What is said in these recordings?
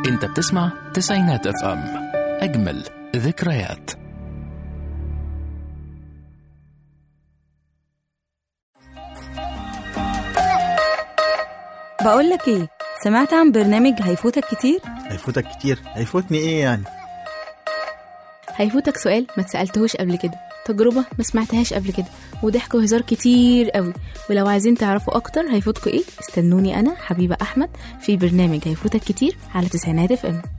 انت بتسمع تسعينات اف ام اجمل ذكريات بقول لك ايه سمعت عن برنامج هيفوتك كتير هيفوتك كتير هيفوتني ايه يعني هيفوتك سؤال ما اتسألتهوش قبل كده تجربة ما سمعتهاش قبل كده وضحك وهزار كتير قوي ولو عايزين تعرفوا اكتر هيفوتكوا ايه استنوني انا حبيبة احمد في برنامج هيفوتك كتير على تسعينات اف ام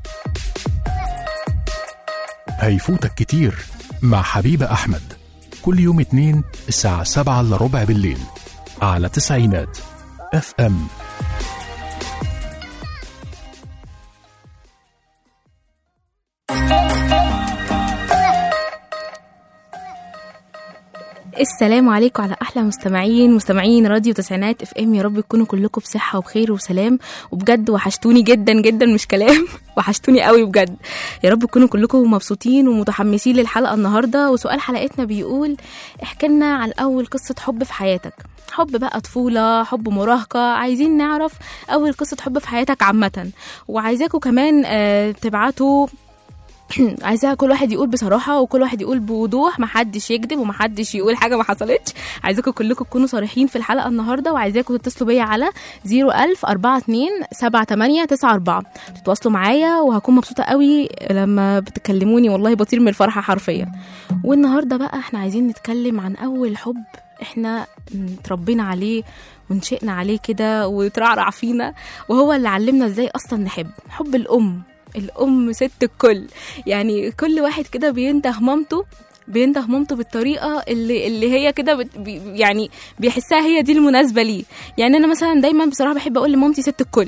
هيفوتك كتير مع حبيبة أحمد كل يوم اتنين الساعة سبعة إلا ربع بالليل على تسعينات اف ام السلام عليكم على احلى مستمعين مستمعين راديو تسعينات اف ام يا رب تكونوا كلكم بصحه وبخير وسلام وبجد وحشتوني جدا جدا مش كلام وحشتوني قوي بجد يا رب تكونوا كلكم مبسوطين ومتحمسين للحلقه النهارده وسؤال حلقتنا بيقول احكي لنا عن اول قصه حب في حياتك حب بقى طفولة حب مراهقة عايزين نعرف أول قصة حب في حياتك عامة وعايزاكم كمان آه، تبعتوا عايزاها كل واحد يقول بصراحة وكل واحد يقول بوضوح محدش يكذب ومحدش يقول حاجة ما حصلتش عايزاكم كلكم تكونوا صريحين في الحلقة النهاردة وعايزاكم تتصلوا بيا على 01000 42 78 94 تتواصلوا معايا وهكون مبسوطة قوي لما بتكلموني والله بطير من الفرحة حرفيا والنهاردة بقى احنا عايزين نتكلم عن أول حب احنا اتربينا عليه ونشئنا عليه كده وترعرع فينا وهو اللي علمنا ازاي اصلا نحب حب الام الام ست الكل يعني كل واحد كده بينده مامته بينده مامته بالطريقه اللي اللي هي كده بت بي يعني بيحسها هي دي المناسبه ليه يعني انا مثلا دايما بصراحه بحب اقول لمامتي ست الكل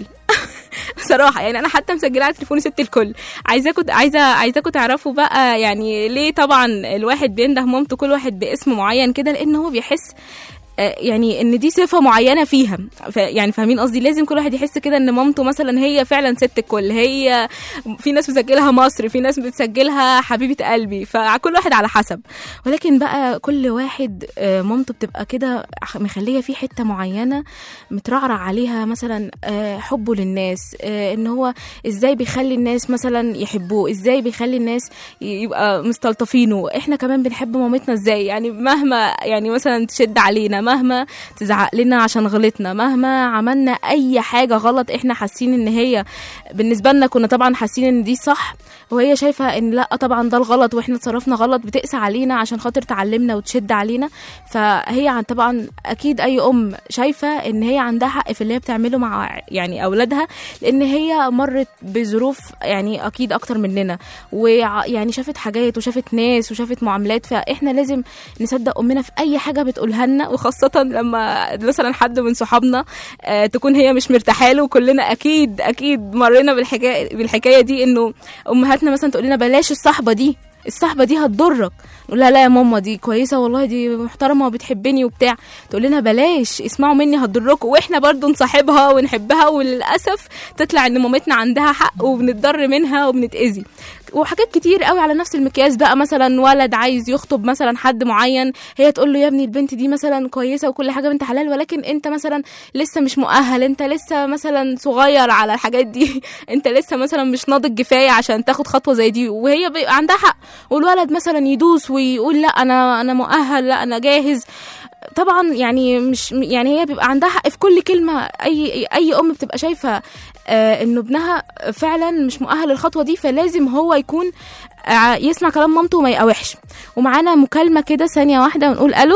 بصراحه يعني انا حتى مسجله على تليفوني ست الكل عايزاكم عايزه عايزاكم تعرفوا بقى يعني ليه طبعا الواحد بينده مامته كل واحد باسم معين كده لان هو بيحس آه، يعني ان دي صفه معينه فيها ف يعني فاهمين قصدي لازم كل واحد يحس كده ان مامته مثلا هي فعلا ست الكل هي في ناس بتسجلها مصر في ناس بتسجلها حبيبه قلبي فكل واحد على حسب ولكن بقى كل واحد آه، مامته بتبقى كده مخليه في حته معينه مترعرع عليها مثلا آه، حبه للناس آه، ان هو ازاي بيخلي الناس مثلا يحبوه ازاي بيخلي الناس ي- يبقى مستلطفينه احنا كمان بنحب مامتنا ازاي يعني مهما يعني مثلا تشد علينا مهما تزعق لنا عشان غلطنا مهما عملنا اي حاجه غلط احنا حاسين ان هي بالنسبه لنا كنا طبعا حاسين ان دي صح وهي شايفه ان لا طبعا ده الغلط واحنا اتصرفنا غلط بتقسى علينا عشان خاطر تعلمنا وتشد علينا فهي عن طبعا اكيد اي ام شايفه ان هي عندها حق في اللي هي بتعمله مع يعني اولادها لان هي مرت بظروف يعني اكيد اكتر مننا ويعني شافت حاجات وشافت ناس وشافت معاملات فاحنا لازم نصدق امنا في اي حاجه بتقولها لنا وخاصه لما مثلا حد من صحابنا آه، تكون هي مش مرتاحه له وكلنا اكيد اكيد مرينا بالحكايه بالحكايه دي انه امهاتنا مثلا تقول لنا بلاش الصحبه دي الصحبه دي هتضرك نقول لها لا يا ماما دي كويسه والله دي محترمه وبتحبني وبتاع تقول لنا بلاش اسمعوا مني هتضركم واحنا برضو نصاحبها ونحبها وللاسف تطلع ان مامتنا عندها حق وبنتضر منها وبنتاذي وحاجات كتير قوي على نفس المقياس بقى مثلا ولد عايز يخطب مثلا حد معين هي تقول له يا ابني البنت دي مثلا كويسه وكل حاجه بنت حلال ولكن انت مثلا لسه مش مؤهل انت لسه مثلا صغير على الحاجات دي انت لسه مثلا مش ناضج كفايه عشان تاخد خطوه زي دي وهي بيبقى عندها حق والولد مثلا يدوس ويقول لا انا انا مؤهل لا انا جاهز طبعا يعني مش يعني هي بيبقى عندها حق في كل كلمه اي اي ام بتبقى شايفه آه انه ابنها فعلا مش مؤهل للخطوه دي فلازم هو يكون آه يسمع كلام مامته وما يقاوحش ومعانا مكالمه كده ثانيه واحده ونقول الو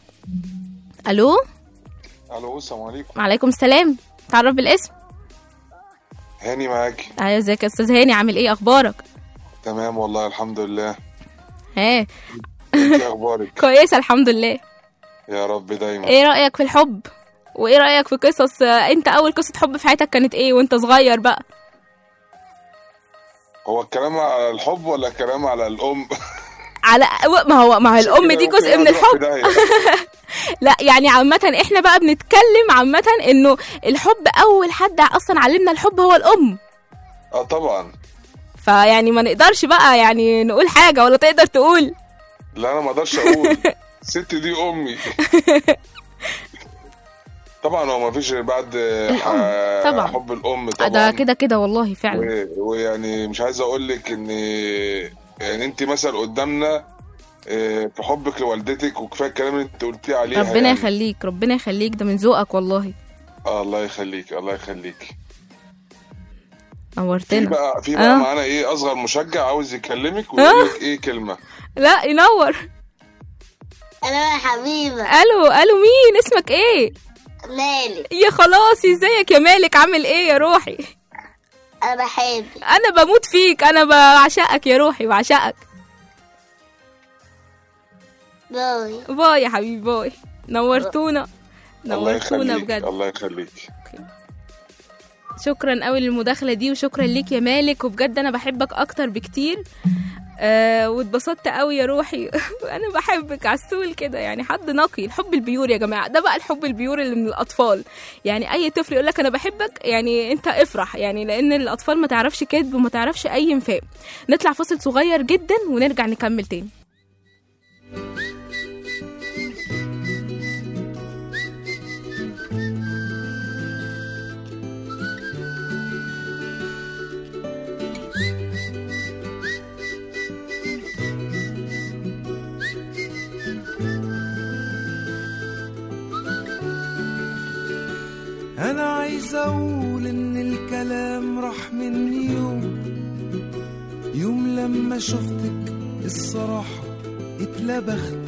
الو الو السلام عليكم وعليكم السلام تعرف بالاسم هاني معاكي ايوه ازيك يا استاذ هاني عامل ايه اخبارك تمام والله الحمد لله ها انت إيه اخبارك كويسه الحمد لله يا رب دايما ايه رايك في الحب وايه رايك في قصص آه، انت اول قصه حب في حياتك كانت ايه وانت صغير بقى هو الكلام على الحب ولا الكلام على الام على ما هو ما هو الام دي كده جزء ممكن من نروح في الحب داهية. لا يعني عامة احنا بقى بنتكلم عامة انه الحب اول حد اصلا علمنا الحب هو الام اه طبعا فيعني ما نقدرش بقى يعني نقول حاجة ولا تقدر تقول لا انا ما اقدرش اقول الست دي امي طبعا هو ما فيش بعد الأم، ح- طبعا. حب الام طبعا ده كده كده والله فعلا و- ويعني مش عايز اقول لك ان يعني انت مثل قدامنا آه، في حبك لوالدتك وكفايه الكلام اللي انت قلتيه عليها ربنا يعني. يخليك ربنا يخليك ده من ذوقك والله آه الله يخليك الله يخليك في نورتنا بقى في بقى آه. معانا ايه اصغر مشجع عاوز يكلمك ويقول لك ايه كلمه لا ينور انا يا حبيبه الو الو مين اسمك ايه مالك يا خلاص ازيك يا مالك عامل ايه يا روحي انا بحبك انا بموت فيك انا بعشقك يا روحي بعشقك باي باي يا حبيبي باي نورتونا الله نورتونا يخليك بجد الله يخليك شكرا قوي للمداخله دي وشكرا ليك يا مالك وبجد انا بحبك اكتر بكتير آه واتبسطت قوي يا روحي انا بحبك عسول كده يعني حد نقي الحب البيور يا جماعه ده بقى الحب البيور اللي من الاطفال يعني اي طفل يقول لك انا بحبك يعني انت افرح يعني لان الاطفال ما تعرفش كذب وما تعرفش اي انفاق نطلع فاصل صغير جدا ونرجع نكمل تاني انا عايز اقول ان الكلام راح مني يوم يوم لما شفتك الصراحة اتلبخت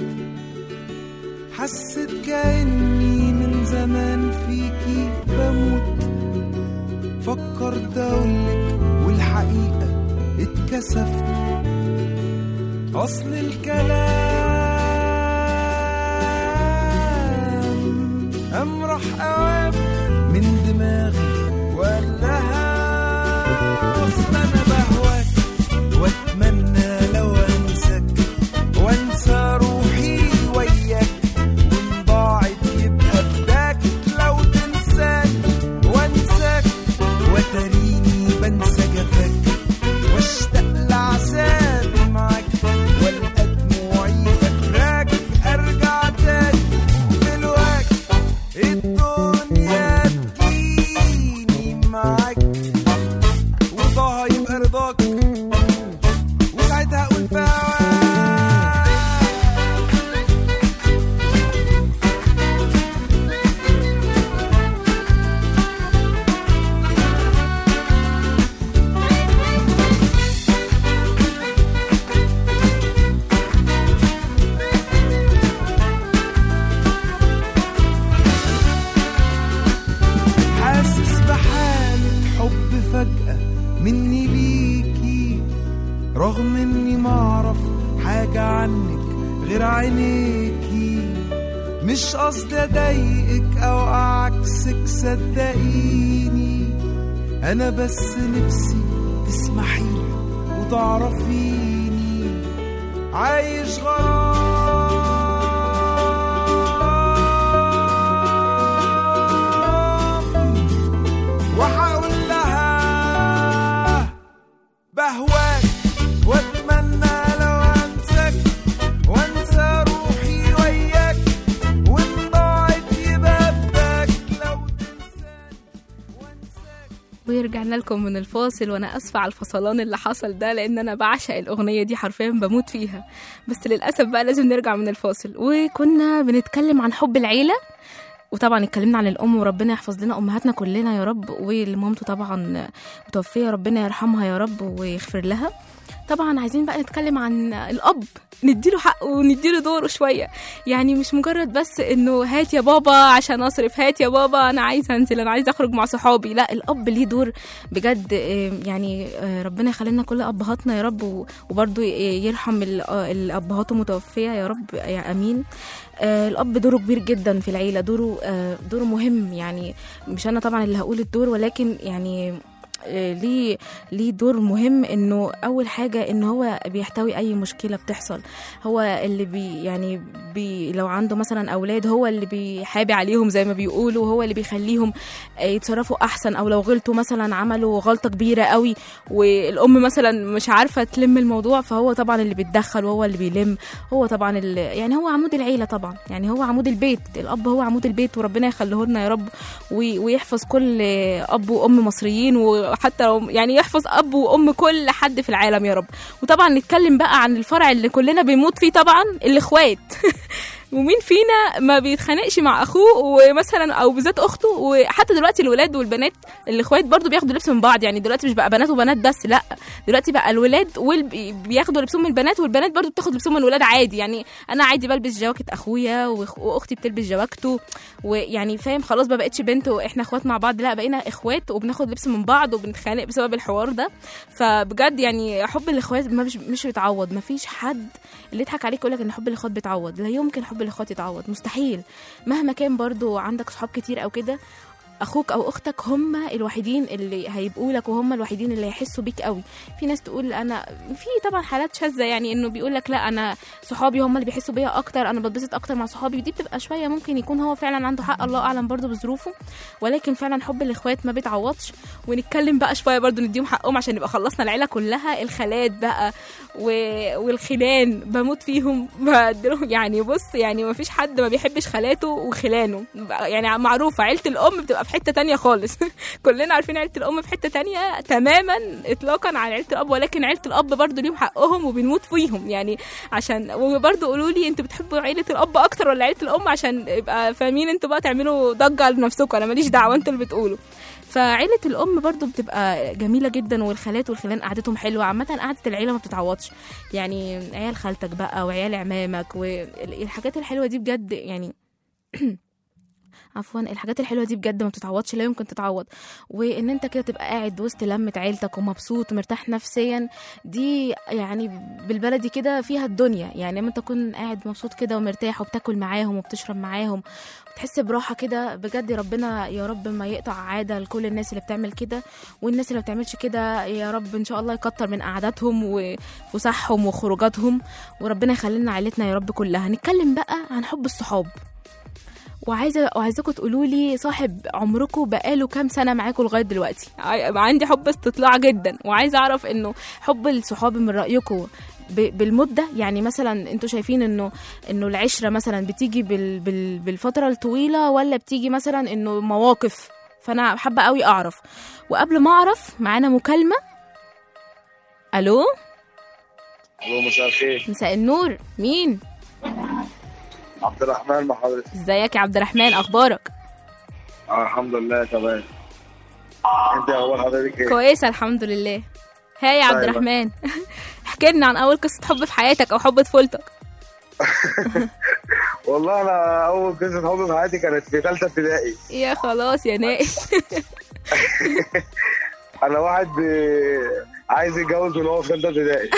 حسيت كأني من زمان فيكي بموت فكرت اقولك والحقيقة اتكسفت اصل الكلام امرح اوام من دماغي وقالها اصل انا بهواك واتمنى لو انساك وانسى روحي وياك وان ضاعت يبقى فداك لو تنساني وانساك وتريني بنسى جفاك واشتاق لعذابي معاك والقى دموعي فاكراك ارجع تاني دلوقتي الدنيا تجيني معاك وضاها يبقى رضاك وساعتها اقول فواك حاسس بحالة حب فجأة مني ليكي رغم اني معرف حاجة عنك غير عينيكي مش قصدي اضايقك او اعكسك صدقيني انا بس نفسي تسمحيلي وتعرفيني عايش غرام وهقول لها بهواك واتمنى لو انساك وانسى روحي وياك وان ضاعت يبقى فداك لو تنساني وانساك ورجعنا لكم من الفاصل وانا اسفه على الفصلان اللي حصل ده لان انا بعشق الاغنيه دي حرفيا بموت فيها بس للاسف بقى لازم نرجع من الفاصل وكنا بنتكلم عن حب العيله وطبعا اتكلمنا عن الام وربنا يحفظ لنا امهاتنا كلنا يا رب واللي مامته طبعا متوفيه ربنا يرحمها يا رب ويغفر لها طبعا عايزين بقى نتكلم عن الاب نديله حقه ونديله دوره شويه يعني مش مجرد بس انه هات يا بابا عشان اصرف هات يا بابا انا عايزه انزل انا عايزه اخرج مع صحابي لا الاب ليه دور بجد آه، يعني آه، ربنا يخلي لنا كل ابهاتنا يا رب و- وبرضه ي- يرحم ال- آه، الابهات المتوفيه يا رب يا امين آه، الاب دوره كبير جدا في العيله دوره آه، دوره مهم يعني مش انا طبعا اللي هقول الدور ولكن يعني آه، ليه ليه دور مهم انه اول حاجه ان هو بيحتوي اي مشكله بتحصل هو اللي بي يعني بي لو عنده مثلا اولاد هو اللي بيحابي عليهم زي ما بيقولوا هو اللي بيخليهم آه، يتصرفوا احسن او لو غلطوا مثلا عملوا غلطه كبيره قوي والام مثلا مش عارفه تلم الموضوع فهو طبعا اللي بيتدخل وهو اللي بيلم هو طبعا اللي يعني هو عمود العيله طبعا يعني هو عمود البيت الاب هو عمود البيت وربنا يخليه لنا يا رب وي- ويحفظ كل اب وام مصريين وحتى لو يعني يحفظ اب وام كل حد في العالم يا رب وطبعا نتكلم بقى عن الفرع اللي كلنا بنموت فيه طبعا الاخوات ومين فينا ما بيتخانقش مع اخوه ومثلا او بالذات اخته وحتى دلوقتي الولاد والبنات الاخوات برضو بياخدوا لبس من بعض يعني دلوقتي مش بقى بنات وبنات بس لا دلوقتي بقى الولاد وال... بياخدوا لبسهم من البنات والبنات برضو بتاخد لبسهم من الولاد عادي يعني انا عادي بلبس جواكت اخويا وأخ- واختي بتلبس جواكته ويعني فاهم خلاص ما بقتش بنت واحنا اخوات مع بعض لا بقينا اخوات وبناخد لبس من بعض وبنتخانق بسبب الحوار ده فبجد يعني حب الاخوات ما مش مش بيتعوض ما فيش حد اللي يضحك عليك يقول لك ان حب الاخوات بيتعوض لا يمكن حب الاخوات يتعوض مستحيل مهما كان برضو عندك صحاب كتير او كده اخوك او اختك هم الوحيدين اللي هيبقوا لك وهم الوحيدين اللي هيحسوا بيك قوي في ناس تقول انا في طبعا حالات شاذه يعني انه بيقول لك لا انا صحابي هم اللي بيحسوا بيا اكتر انا بتبسط اكتر مع صحابي ودي بتبقى شويه ممكن يكون هو فعلا عنده حق الله اعلم برضو بظروفه ولكن فعلا حب الاخوات ما بيتعوضش ونتكلم بقى شويه برضو نديهم حقهم عشان نبقى خلصنا العيله كلها الخالات بقى و... والخلان بموت فيهم بدلهم يعني بص يعني ما فيش حد ما بيحبش خالاته وخلانه يعني معروفه عيله الام بتبقى في حته تانية خالص كلنا عارفين عيله الام في حته تانية تماما اطلاقا عن عيله الاب ولكن عيله الاب برضو ليهم حقهم وبنموت فيهم يعني عشان وبرضو قولوا لي انتوا بتحبوا عيله الاب اكتر ولا عيله الام عشان يبقى فاهمين انتوا بقى تعملوا ضجه لنفسكم انا ماليش دعوه انتوا اللي بتقولوا فعيلة الأم برضو بتبقى جميلة جدا والخالات والخلان قعدتهم حلوة عامة قعدة العيلة ما بتتعوضش يعني عيال خالتك بقى وعيال عمامك والحاجات الحلوة دي بجد يعني عفوا الحاجات الحلوه دي بجد ما بتتعوضش لا يمكن تتعوض وان انت كده تبقى قاعد وسط لمه عيلتك ومبسوط ومرتاح نفسيا دي يعني بالبلدي كده فيها الدنيا يعني لما انت تكون قاعد مبسوط كده ومرتاح وبتاكل معاهم وبتشرب معاهم بتحس براحه كده بجد ربنا يا رب ما يقطع عاده لكل الناس اللي بتعمل كده والناس اللي ما بتعملش كده يا رب ان شاء الله يكتر من قعداتهم وفسحهم وخروجاتهم وربنا يخلي لنا عيلتنا يا رب كلها نتكلم بقى عن حب الصحاب وعايزه وعايزاكم تقولوا لي صاحب عمركم بقاله كام سنه معاكم لغايه دلوقتي ع- عندي حب استطلاع جدا وعايزه اعرف انه حب الصحاب من رايكم ب- بالمده يعني مثلا انتوا شايفين انه انه العشره مثلا بتيجي بال بال بالفتره الطويله ولا بتيجي مثلا انه مواقف فانا حابه قوي اعرف وقبل ما اعرف معانا مكالمه الو الو مساء الخير مساء النور مين عبد الرحمن مع حضرتك ازيك يا عبد الرحمن اخبارك آه الحمد لله تمام انت اخبار حضرتك ايه؟ كويسه الحمد لله ها يا عبد طيب. الرحمن احكي لنا عن اول قصه حب في حياتك او حب طفولتك والله انا اول قصه حب في حياتي كانت في ثالثه ابتدائي يا خلاص يا نائس انا واحد ب- عايز يتجوز من هو في ثالثه ابتدائي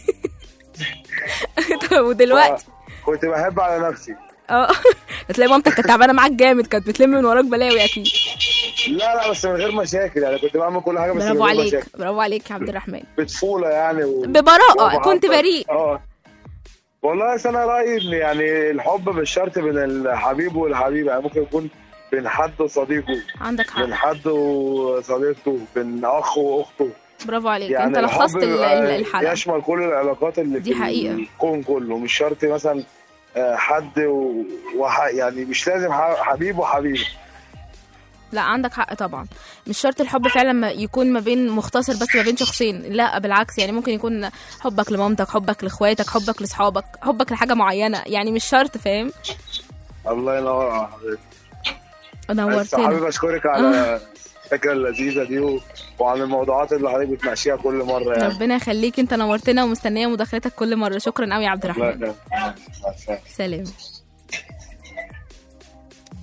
طب ودلوقتي كنت بحب على نفسي اه هتلاقي مامتك كانت تعبانه معاك جامد كانت بتلم من وراك بلاوي اكيد لا لا بس من غير مشاكل يعني كنت بعمل كل حاجه بس من برافو غير عليك مشاكل برافو عليك يا عبد الرحمن بطفوله يعني و... ببراءه ومحبة. كنت بريء اه والله بس انا رايي ان يعني الحب مش شرط بين الحبيب والحبيبه يعني ممكن يكون بين حد وصديقه عندك حق بين حد وصديقته بين اخ واخته برافو عليك يعني انت لخصت الحب ال- بيبقى ال- الحلقه يشمل كل العلاقات اللي دي في حقيقة. الكون كله مش شرط مثلا آه، حد و... وح... يعني مش لازم ح- حبيب وحبيبه لا عندك حق طبعا مش شرط الحب فعلا ما يكون ما بين مختصر بس ما بين شخصين لا بالعكس يعني ممكن يكون حبك لمامتك حبك لاخواتك حبك لاصحابك حبك لحاجه معينه يعني مش شرط فاهم الله ينور على حضرتك بس نورتنا حابب اشكرك على الفكره اللذيذه دي و... وعن الموضوعات اللي حضرتك بتناقشيها كل مره يعني ربنا يخليك انت نورتنا ومستنيه مداخلتك كل مره شكرا قوي يا عبد الله الرحمن يخليك. مع السلامة. سلام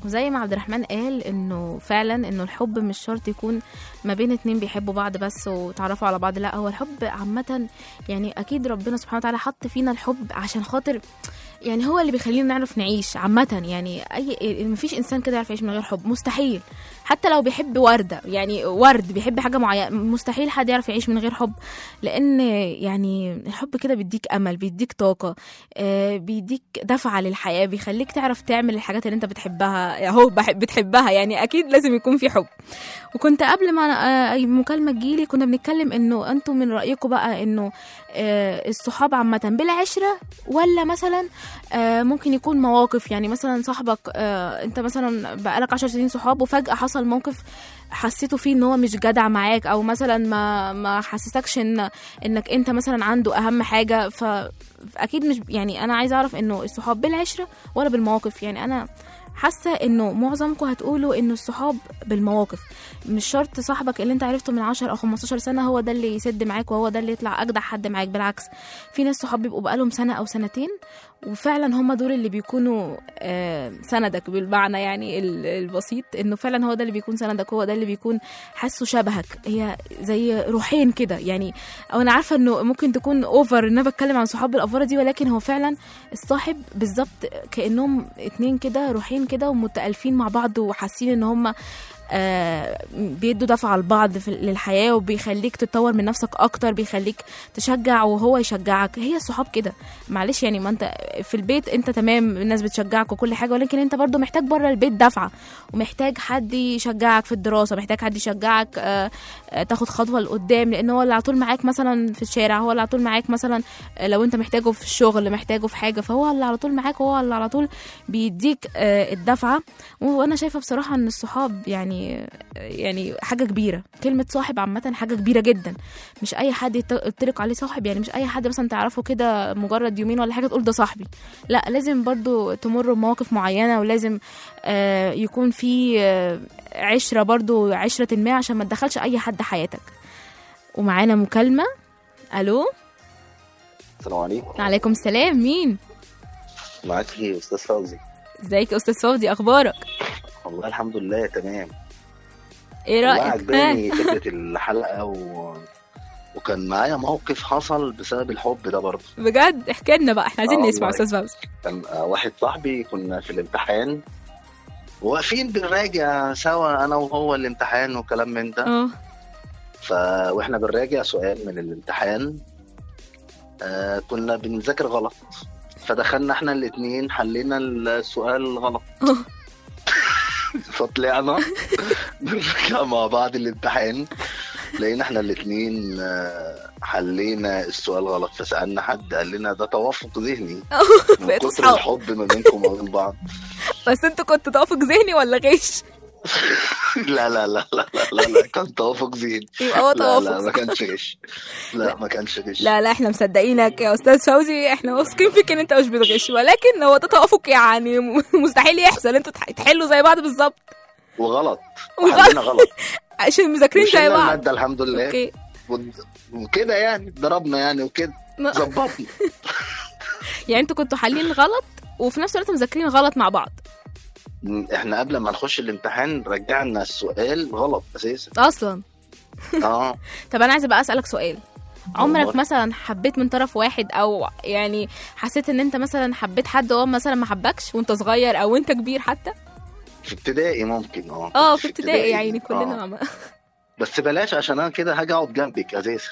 وزي ما عبد الرحمن قال انه فعلا انه الحب مش شرط يكون ما بين اتنين بيحبوا بعض بس وتعرفوا على بعض لا هو الحب عامة يعني اكيد ربنا سبحانه وتعالى حط فينا الحب عشان خاطر يعني هو اللي بيخلينا نعرف نعيش عامة يعني اي مفيش انسان كده يعرف يعيش من غير حب مستحيل حتى لو بيحب وردة يعني ورد بيحب حاجة معينة مستحيل حد يعرف يعيش من غير حب لان يعني الحب كده بيديك امل بيديك طاقة آه، بيديك دفعة للحياة بيخليك تعرف تعمل الحاجات اللي انت بتحبها اهو بحب بتحبها يعني اكيد لازم يكون في حب وكنت قبل ما آه، أي مكالمة تجيلي كنا بنتكلم انه انتوا من رأيكم بقى انه آه، الصحاب عامة بالعشرة ولا مثلا آه، ممكن يكون مواقف يعني مثلا صاحبك آه، انت مثلا بقالك عشر سنين صحاب وفجأة حصل موقف حسيته فيه ان هو مش جدع معاك او مثلا ما ما حسسكش ان انك انت مثلا عنده اهم حاجة فاكيد مش يعني انا عايزه اعرف انه الصحاب بالعشرة ولا بالمواقف يعني انا حاسه انه معظمكم هتقولوا انه الصحاب بالمواقف مش شرط صاحبك اللي انت عرفته من 10 او 15 سنه هو ده اللي يسد معاك وهو ده اللي يطلع اجدع حد معاك بالعكس في ناس صحاب بيبقوا بقالهم سنه او سنتين وفعلا هم دول اللي بيكونوا آه، سندك بالمعنى يعني ال- البسيط انه فعلا هو ده اللي بيكون سندك هو ده اللي بيكون حاسه شبهك هي زي روحين كده يعني او انا عارفه انه ممكن تكون اوفر ان انا بتكلم عن صحاب الافوره دي ولكن هو فعلا الصاحب بالظبط كانهم اتنين كده روحين كده ومتالفين مع بعض وحاسين ان هم آه، بيدوا دفعة لبعض في للحياة وبيخليك تتطور من نفسك أكتر بيخليك تشجع وهو يشجعك هي الصحاب كده معلش يعني ما انت في البيت انت تمام الناس بتشجعك وكل حاجة ولكن انت برضو محتاج بره البيت دفعة ومحتاج حد يشجعك في الدراسة محتاج حد يشجعك آه، آه، تاخد خطوة لقدام لأن هو اللي على طول معاك مثلا في الشارع هو اللي على طول معاك مثلا آه، لو انت محتاجه في الشغل محتاجه في حاجة فهو اللي على طول معاك وهو اللي على طول بيديك آه، الدفعة وانا شايفه بصراحه ان الصحاب يعني يعني حاجه كبيره كلمه صاحب عامه حاجه كبيره جدا مش اي حد يت- يطلق عليه صاحب يعني مش اي حد مثلا تعرفه كده مجرد يومين ولا حاجه تقول ده صاحبي لا لازم برضو تمر بمواقف معينه ولازم آه يكون في آه عشره برضو عشره ما عشان ما تدخلش اي حد حياتك ومعانا مكالمه الو السلام عليكم عليكم السلام مين معاكي استاذ فوزي ازيك يا استاذ فوزي اخبارك والله الحمد لله تمام ايه والله رايك عجباني فكره الحلقه و... وكان معايا موقف حصل بسبب الحب ده برضه بجد احكي لنا بقى احنا عايزين آه نسمع والله. استاذ فوزي كان آه، واحد صاحبي كنا في الامتحان واقفين بنراجع سوا انا وهو الامتحان وكلام من ده اه ف واحنا بنراجع سؤال من الامتحان آه كنا بنذاكر غلط فدخلنا احنا الاتنين حلينا السؤال غلط اه. فطلعنا بنرجع مع بعض الامتحان لقينا احنا الاتنين آه، حلينا السؤال غلط فسألنا حد قال لنا ده توافق ذهني من بقيتوا كتر صحاب الحب ما بينكم وما بين بعض بس انتوا كنتوا توافق ذهني ولا غش لا لا لا لا لا لا, لا كان توافق ذهني يبقى هو لا لا توافق ما كانش غش لا ما كانش غش لا لا احنا مصدقينك يا استاذ فوزي احنا واثقين فيك ان انت مش بتغش ولكن هو ده توافق يعني م- مستحيل يحصل انتوا تح- تحلوا زي بعض بالظبط وغلط وغلط. وحلينا غلط عشان مذاكرين زي وشلنا بعض المادة الحمد لله اوكي ود- وكده يعني ضربنا يعني وكده ما- ظبطنا يعني انتوا كنتوا حالين غلط وفي نفس الوقت مذاكرين غلط مع بعض م- احنا قبل ما نخش الامتحان رجعنا السؤال غلط اساسا اصلا اه طب انا عايزه بقى اسالك سؤال عمرك والله. مثلا حبيت من طرف واحد او يعني حسيت ان انت مثلا حبيت حد وهو مثلا ما حبكش وانت صغير او انت كبير حتى في ابتدائي ممكن اه اه كنت في ابتدائي يعني كلنا آه. عم- بس بلاش عشان انا كده هاجي اقعد جنبك اساسا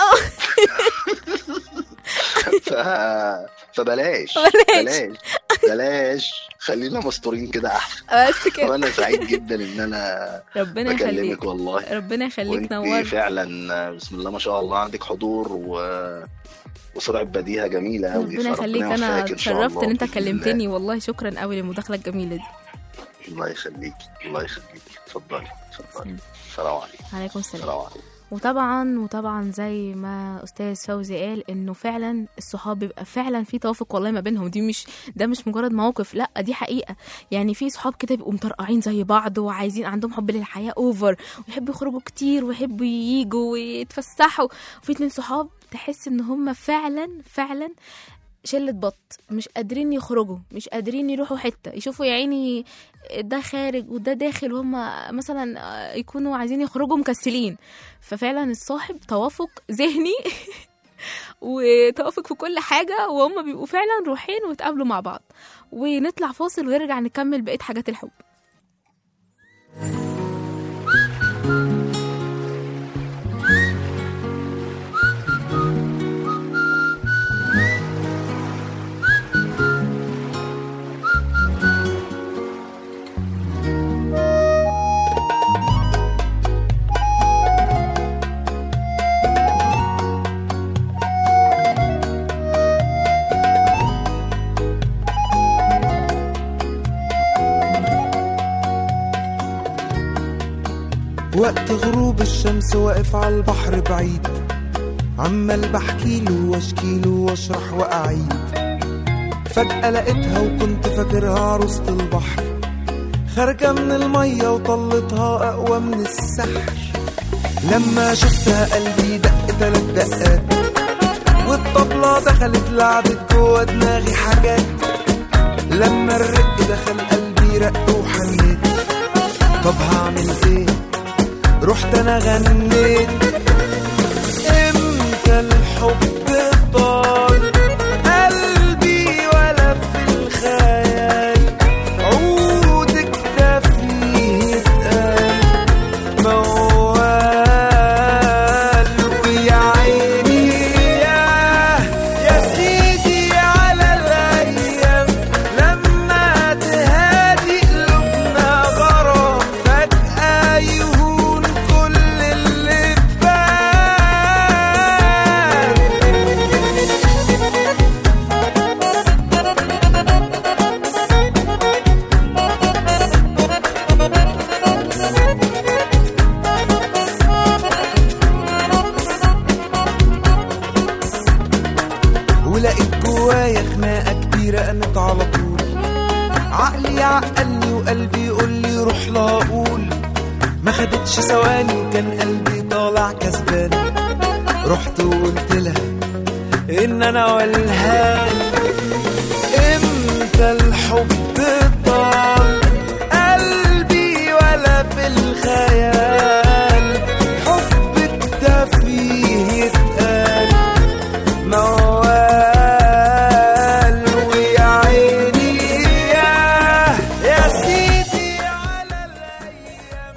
ف... فبلاش بلاش. بلاش بلاش خلينا مستورين كده احسن بس كده وانا سعيد جدا ان انا ربنا يخليك بكلمك والله ربنا يخليك وانت نور فعلا بسم الله ما شاء الله عندك حضور و... وسرعه بديهه جميله قوي ربنا يخليك انا يوفقك إن شاء اتشرفت الله ان انت بإذن كلمتني والله شكرا قوي للمداخله الجميله دي الله الله يخليك الله يخليك اتفضلي اتفضلي السلام عليكم عليكم السلام السلام عليكم وطبعا وطبعا زي ما استاذ فوزي قال انه فعلا الصحاب بيبقى فعلا في توافق والله ما بينهم دي مش ده مش مجرد موقف لا دي حقيقه يعني في صحاب كده بيبقوا مطرقعين زي بعض وعايزين عندهم حب للحياه اوفر ويحبوا يخرجوا كتير ويحبوا ييجوا ويتفسحوا وفي اتنين صحاب تحس ان هم فعلا فعلا شلة بط مش قادرين يخرجوا مش قادرين يروحوا حتة يشوفوا يا عيني ده خارج وده داخل وهم مثلا آه، يكونوا عايزين يخرجوا مكسلين ففعلا الصاحب توافق ذهني وتوافق في كل حاجة وهم بيبقوا فعلا روحين ويتقابلوا مع بعض ونطلع فاصل ونرجع نكمل بقية حاجات الحب وقت غروب الشمس واقف على البحر بعيد عمال بحكيله واشكيله واشرح واعيد فجأة لقيتها وكنت فاكرها عروسة البحر خارجة من المية وطلتها أقوى من السحر لما شفتها قلبي دق تلات دقات والطبلة دخلت لعبت جوا دماغي حاجات لما الرق دخل قلبي رق وحنيت طب هعمل ايه رحت انا غنيت امتى الحب طال قلبي ولا في الخيال عودك ده فيه اتقال موال ويا عيني يا يا سيدي على الايام لما تهادي قلوبنا غرام فجأة يهون كل اللي فات ولقيت جوايا خناقة كبيرة قامت على طول عقلي يعقلني وقلبي يقول لي روح لا اقول ما خدتش ثواني وكان قلبي طالع كسبان رحت وقلت لها ان انا والهان امتى الحب طال قلبي ولا في الخيال حبك ده فيه يتقال موال ويا عيني يا يا سيدي على الايام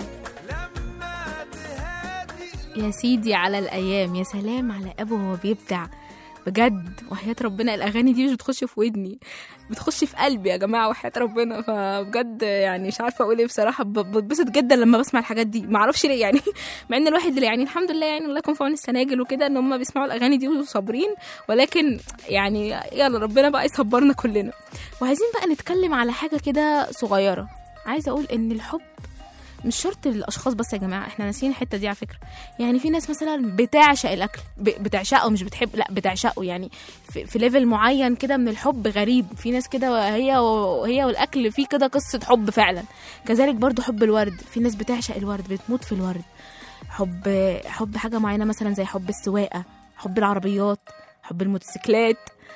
لما تهادي يا سيدي على الايام يا سلام على ابو وهو بيبدع بجد وحياة ربنا الأغاني دي مش بتخش في ودني بتخش في قلبي يا جماعة وحياة ربنا فبجد يعني مش عارفة أقول إيه بصراحة ب- بتبسط جدا لما بسمع الحاجات دي معرفش ليه يعني مع إن الواحد اللي يعني الحمد لله يعني الله يكون في عون السناجل وكده إن هم بيسمعوا الأغاني دي وصابرين ولكن يعني يلا ربنا بقى يصبرنا كلنا وعايزين بقى نتكلم على حاجة كده صغيرة عايزة أقول إن الحب مش شرط للاشخاص بس يا جماعه احنا ناسيين الحته دي على فكره يعني في ناس مثلا بتعشق الاكل ب- بتعشقه مش بتحب لا بتعشقه يعني في, في ليفل معين كده من الحب غريب في ناس كده هي وهي والاكل في كده قصه حب فعلا كذلك برضو حب الورد في ناس بتعشق الورد بتموت في الورد حب حب حاجه معينه مثلا زي حب السواقه حب العربيات حب الموتوسيكلات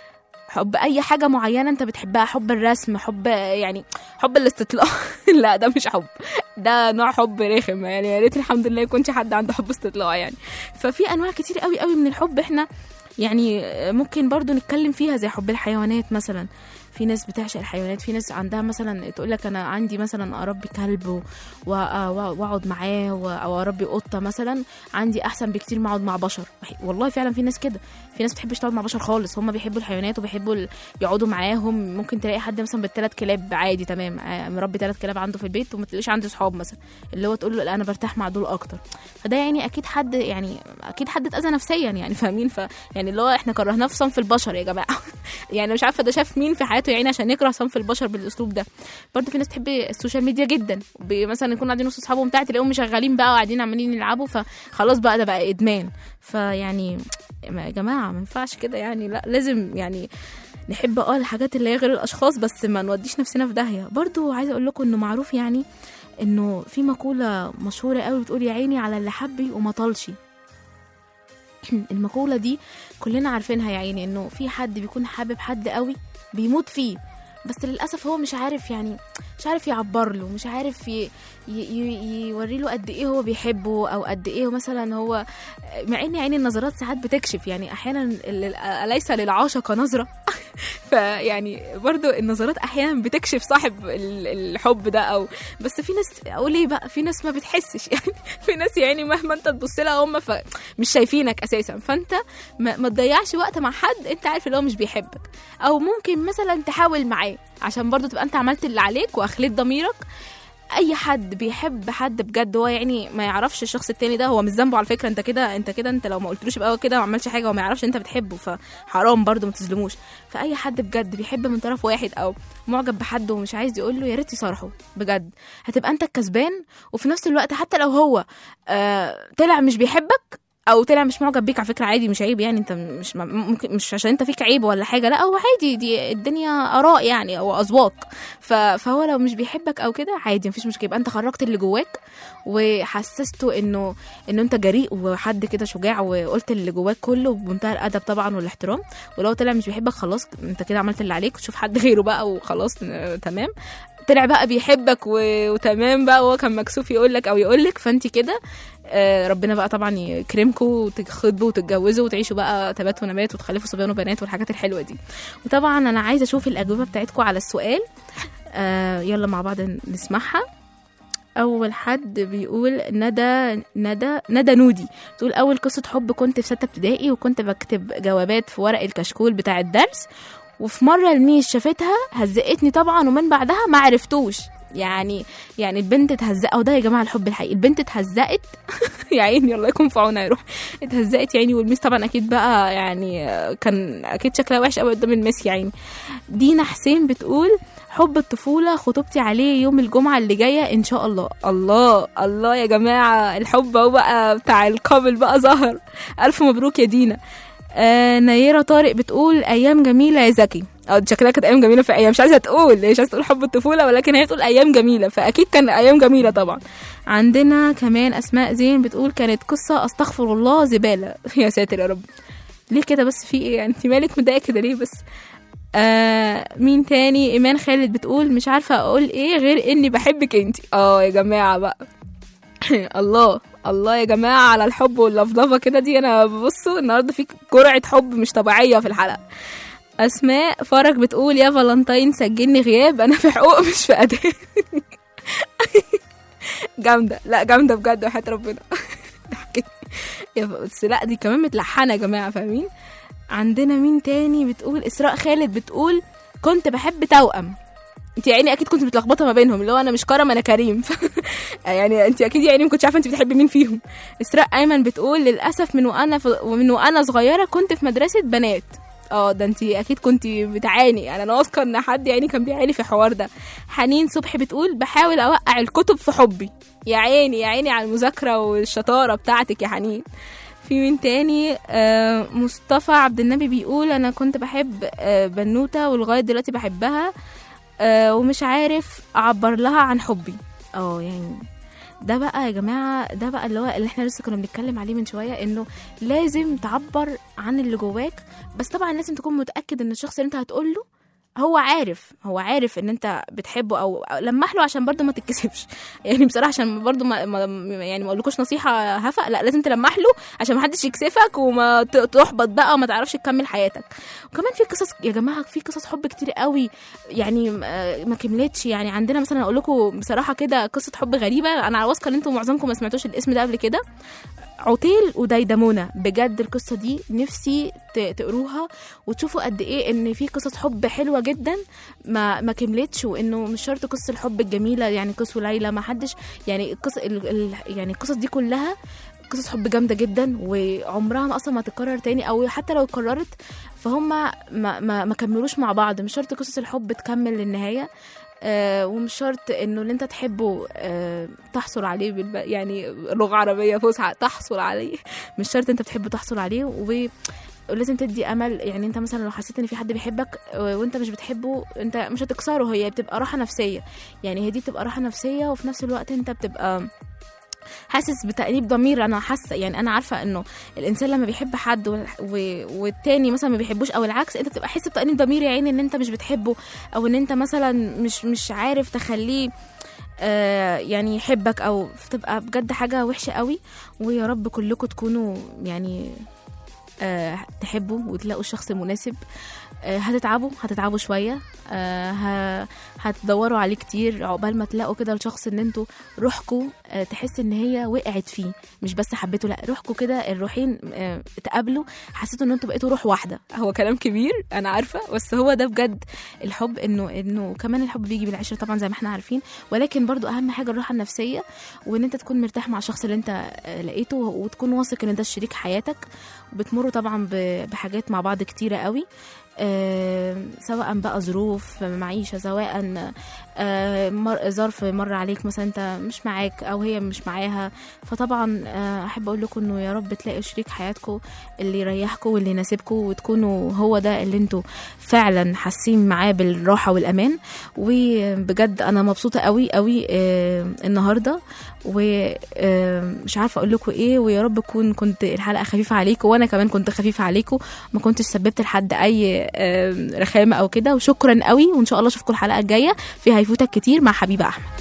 حب اي حاجه معينه انت بتحبها حب الرسم حب يعني حب الاستطلاع لا ده مش حب ده نوع حب رخم يعني يا ريت الحمد لله يكونش حد عنده حب استطلاع يعني ففي انواع كتير قوي قوي من الحب احنا يعني ممكن برضو نتكلم فيها زي حب الحيوانات مثلا في ناس بتعشق الحيوانات في ناس عندها مثلا تقول لك انا عندي مثلا اربي كلب و- و- واقعد معاه و- او اربي قطه مثلا عندي احسن بكتير ما اقعد مع بشر والله فعلا في ناس كده في ناس بتحبش تقعد مع بشر خالص هم بيحبوا الحيوانات وبيحبوا ال- يقعدوا معاهم ممكن تلاقي حد مثلا بالثلاث كلاب عادي تمام آه، مربي ثلاث كلاب عنده في البيت وما تلاقيش عنده صحاب مثلا اللي هو تقول له لا انا برتاح مع دول اكتر فده يعني اكيد حد يعني اكيد حد اتاذى نفسيا يعني فاهمين ف يعني اللي هو احنا كرهناه في صنف البشر يا جماعه يعني مش عارفه ده شاف مين في حياته يعني عشان يكره صنف البشر بالاسلوب ده برضه في ناس تحب السوشيال ميديا جدا ب- مثلا يكون قاعدين نص اصحابهم بتاع تلاقيهم مشغلين بقى وقاعدين عمالين يلعبوا فخلاص بقى ده بقى ادمان فيعني يا جماعه ما ينفعش كده يعني لا لازم يعني نحب اه الحاجات اللي هي غير الاشخاص بس ما نوديش نفسنا في داهيه برضو عايزه اقول لكم انه معروف يعني انه في مقوله مشهوره قوي بتقول يا عيني على اللي حبي وما طالش المقولة دي كلنا عارفينها يا عيني انه في حد بيكون حابب حد قوي بيموت فيه بس للاسف هو مش عارف يعني مش عارف يعبر له مش عارف ي... ي... ي... يوري له قد ايه هو بيحبه او قد ايه مثلا هو مع ان يعني النظرات ساعات بتكشف يعني احيانا ال- اليس للعاشق نظره فيعني برضو النظرات احيانا بتكشف صاحب ال- الحب ده او بس في ناس اقول ايه بقى في ناس ما بتحسش يعني في ناس يعني مهما انت تبص لها هم ف... مش شايفينك اساسا فانت ما, ما تضيعش وقت مع حد انت عارف اللي هو مش بيحبك او ممكن مثلا تحاول معاه عشان برضو تبقى انت عملت اللي عليك واخليت ضميرك اي حد بيحب حد بجد هو يعني ما يعرفش الشخص التاني ده هو مش ذنبه على فكره انت كده انت كده انت لو ما قلتلوش يبقى هو كده ما عملش حاجه وما يعرفش انت بتحبه فحرام برضو ما تظلموش فاي حد بجد بيحب من طرف واحد او معجب بحد ومش عايز يقول له يا ريت يصارحه بجد هتبقى انت الكسبان وفي نفس الوقت حتى لو هو آه طلع مش بيحبك او طلع مش معجب بيك على فكره عادي مش عيب يعني انت مش ممكن مش عشان انت فيك عيب ولا حاجه لا هو عادي دي الدنيا اراء يعني او اذواق ف- فهو لو مش بيحبك او كده عادي مفيش مشكله يبقى انت خرجت اللي جواك وحسسته انه انه انت جريء وحد كده شجاع وقلت اللي جواك كله بمنتهى الادب طبعا والاحترام ولو طلع مش بيحبك خلاص انت كده عملت اللي عليك وتشوف حد غيره بقى وخلاص آه، تمام طلع بقى بيحبك و... وتمام بقى وهو كان مكسوف يقول لك او يقول لك فانت كده آه، ربنا بقى طبعا يكرمكم وتخطبوا وتتجوزوا وتعيشوا بقى تبات ونبات وتخلفوا صبيان وبنات والحاجات الحلوه دي وطبعا انا عايزه اشوف الاجوبه بتاعتكم على السؤال آه يلا مع بعض نسمعها اول حد بيقول ندى ندى ندى نودي تقول اول قصه حب كنت في سته ابتدائي وكنت بكتب جوابات في ورق الكشكول بتاع الدرس وفي مره الميس شافتها هزقتني طبعا ومن بعدها ما عرفتوش يعني يعني البنت اتهزقت اهو ده يا جماعه الحب الحقيقي البنت اتهزقت يا عيني الله يكون في عونها يروح اتهزقت يعني والميس طبعا اكيد بقى يعني آه، كان اكيد شكلها وحش قوي قدام الميس يا عيني دينا حسين بتقول حب الطفولة خطوبتي عليه يوم الجمعة اللي جاية إن شاء الله الله الله يا جماعة الحب أهو بقى بتاع القابل بقى ظهر ألف مبروك يا دينا آه نيرة طارق بتقول أيام جميلة يا زكي اه دي شكلها كانت أيام جميلة في أيام مش عايزة تقول مش عايزة تقول حب الطفولة ولكن هي بتقول أيام جميلة فأكيد كان أيام جميلة طبعا عندنا كمان أسماء زين بتقول كانت قصة أستغفر الله زبالة يا ساتر يا رب ليه كده بس في ايه يعني انت مالك مضايقه كده ليه بس آه مين تاني ايمان خالد بتقول مش عارفه اقول ايه غير اني بحبك انت اه يا جماعه بقى الله الله يا جماعه على الحب واللفظفه كده دي انا ببصوا النهارده في جرعه حب مش طبيعيه في الحلقه اسماء فرج بتقول يا فالنتين سجلني غياب انا في حقوق مش في اداء جامده لا جامده بجد وحياه ربنا ضحكتني. يا ف- بس لا دي كمان متلحنه يا جماعه فاهمين عندنا مين تاني بتقول اسراء خالد بتقول كنت بحب توأم انت يعني اكيد كنت متلخبطه ما بينهم اللي هو انا مش كرم انا كريم يعني انت اكيد يعني ما كنتش عارفه انت بتحبي مين فيهم اسراء ايمن بتقول للاسف من وانا في ومن وانا صغيره كنت في مدرسه بنات اه ده انت اكيد كنت بتعاني يعني انا واثقه ان حد يعني كان بيعاني في الحوار ده حنين صبحي بتقول بحاول اوقع الكتب في حبي يا عيني يا عيني على المذاكره والشطاره بتاعتك يا حنين في مين تاني آه مصطفى عبد النبي بيقول انا كنت بحب آه بنوته ولغايه دلوقتي بحبها آه ومش عارف اعبر لها عن حبي اه يعني ده بقى يا جماعه ده بقى اللي هو اللي احنا لسه كنا بنتكلم عليه من شويه انه لازم تعبر عن اللي جواك بس طبعا لازم تكون متاكد ان الشخص اللي انت هتقول له هو عارف هو عارف ان انت بتحبه او أو لمح له عشان برضه ما تتكسفش يعني بصراحه عشان برضه ما ما يعني ما اقولكوش نصيحه هفا لا لازم تلمح له عشان ما حدش يكسفك وما ت- تحبط بقى وما تعرفش تكمل حياتك وكمان في قصص يا جماعه في قصص حب كتير قوي يعني آه، ما كملتش يعني عندنا مثلا اقول لكم بصراحه كده قصه حب غريبه انا واثقه ان انتم معظمكم ما سمعتوش الاسم ده قبل كده عتيل وديدمونة بجد القصة دي نفسي ت- تقروها وتشوفوا قد ايه ان في قصص حب حلوة جدا ما ما كملتش وانه مش شرط قصة الحب الجميلة يعني قصة ليلى ما حدش يعني القصة ال- ال- يعني القصص دي كلها قصص حب جامدة جدا وعمرها ما اصلا ما تتكرر تاني او حتى لو اتكررت فهم ما ما, ما كملوش مع بعض مش شرط قصص الحب تكمل للنهاية آه ومش شرط انه اللي انت تحبه آه تحصل عليه بالب... يعني لغه عربيه فصحى تحصل عليه مش شرط انت بتحبه تحصل عليه و ولازم تدي امل يعني انت مثلا لو حسيت ان في حد بيحبك آه، وانت مش بتحبه انت مش هتكسره هي بتبقى راحه نفسيه يعني هي دي بتبقى راحه نفسيه وفي نفس الوقت انت بتبقى حاسس بتأنيب ضمير انا حاسه يعني انا عارفه انه الانسان لما بيحب حد وال- و- والتاني مثلا ما بيحبوش او العكس انت بتبقى حاسس بتأنيب ضمير يا عيني ان انت مش بتحبه او ان انت مثلا مش مش عارف تخليه آه يعني يحبك او بتبقى بجد حاجه وحشه قوي ويا رب كلكم تكونوا يعني آه تحبوا وتلاقوا الشخص المناسب آه هتتعبوا هتتعبوا شويه آه ه- هتدوروا عليه كتير عقبال ما تلاقوا كده الشخص ان انتوا روحكم آه تحس ان هي وقعت فيه مش بس حبيته لا روحكم كده الروحين آه اتقابلوا حسيتوا ان انتوا بقيتوا روح واحده هو كلام كبير انا عارفه بس هو ده بجد الحب انه انه كمان الحب بيجي بالعشره طبعا زي ما احنا عارفين ولكن برضو اهم حاجه الراحه النفسيه وان انت تكون مرتاح مع الشخص اللي انت آه، لقيته وتكون واثق ان ده شريك حياتك وبتمروا طبعا ب- بحاجات مع بعض كتيره قوي آه، سواء بقى ظروف معيشة سواء آه، مر- ظرف مر عليك مثلا انت مش معاك او هي مش معاها فطبعا آه، احب اقول لكم انه يا رب تلاقوا شريك حياتكم اللي يريحكم واللي يناسبكم وتكونوا هو ده اللي انتوا فعلا حاسين معاه بالراحة والامان وبجد انا مبسوطة قوي قوي آه، النهاردة ومش عارفة اقول لكم ايه ويا رب تكون كنت الحلقة خفيفة عليكم وانا كمان كنت خفيفة عليكم ما كنتش سببت لحد اي آم، رخامة او كده وشكرا قوي وان شاء الله اشوفكم الحلقة الجاية في هيفوتك كتير مع حبيبة احمد